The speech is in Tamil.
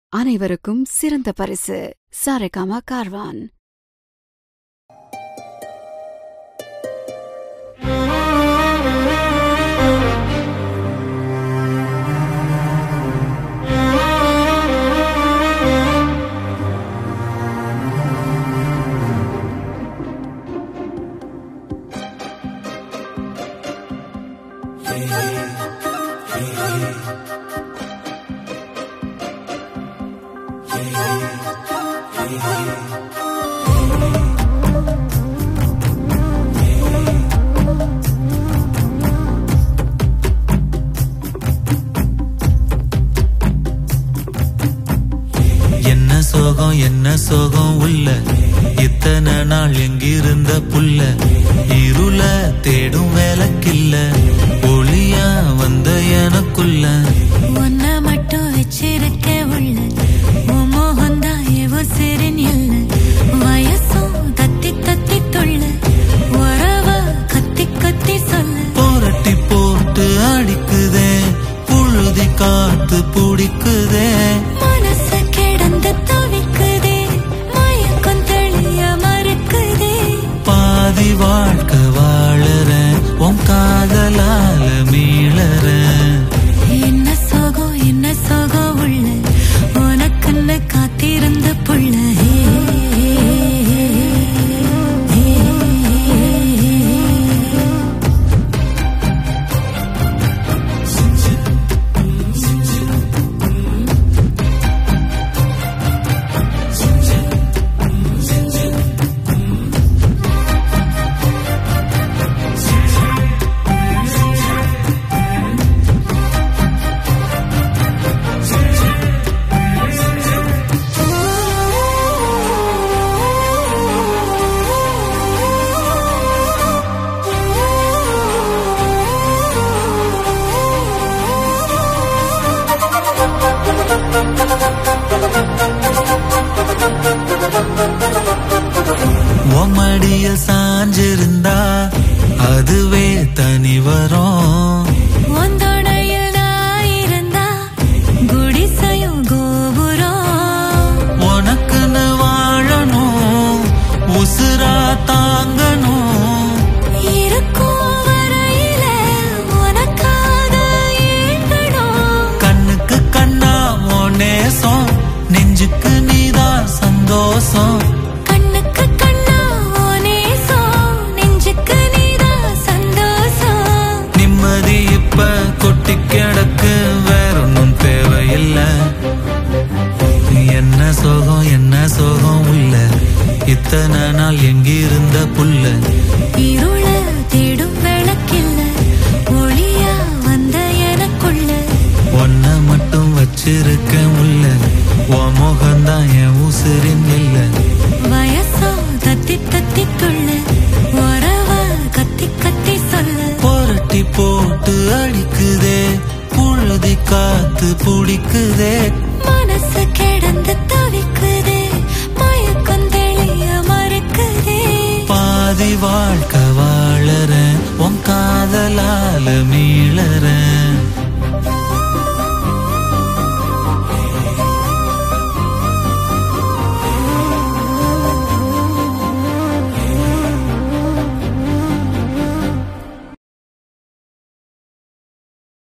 அனைவருக்கும் சிறந்த பரிசு சாரேகாமா கார்வான் என்ன சோகம் என்ன சோகம் உள்ள இத்தனை நாள் எங்கிருந்த புல்ல இருள தேடும் வேலைக்கில்ல ஒளியா வந்த எனக்குள்ள உன்னை மட்டும் வச்சிருக்க உள்ள உன் மோகந்தான் எவோ சிறின் இல்ல வயசும் தத்தி தத்தி துள்ள உறவ கத்தி கத்தி சொல்ல போரட்டி போட்டு அடிக்குதே புழுதி காத்து பிடிக்குதே மனசு கிடந்து தவிக்குதே மயக்கம் தெளிய மறுக்குதே பாதி வாழ்க்கை வாழறேன் உன் காதலால மீளறேன் என்ன சோகம் என்ன சோகம் உள்ள உனக்குன்னு காத்திருந்த புள்ள உம்மடிய சாஞ்சிருந்தா அதுவே தனி வரும் உந்தோடையில் நான் இருந்தா குடிசையும் கோபுரம் உனக்குன்னு வாழணும் உசுரா தாங்கணும் இருக்கும் வரையில உனக்காக ஏங்கணும் கண்ணுக்கு கண்ணா உன் நேசம் நெஞ்சுக்கு நீதான் சந்தோஷம் கண்ணுக்கு கண்ணா உன் நேசம், நெஞ்சுக்கு நீதான் சந்தோஷம் நிம்மதி இப்ப கொட்டி கிடக்கு வேற ஒன்றும் தேவையில்லை என்ன சோகம் என்ன சோகம் உள்ள இத்தனை நாள் எங்கிருந்த புல்ல இருள தேடும் விளக்கில்ல ஒளியா வந்த எனக்குள்ள ஒன்ன மட்டும் வச்சிருக்க உள்ள உன் முகம்தான் என் உசிரின் இல்லை வயசோ தத்தி தத்தி துள்ள உறவ கத்தி கத்தி சொல்ல புரட்டி போட்டு அடிக்குதே புழுதி காத்து பிடிக்குதே மனசு கிடந்து தவிக்குதே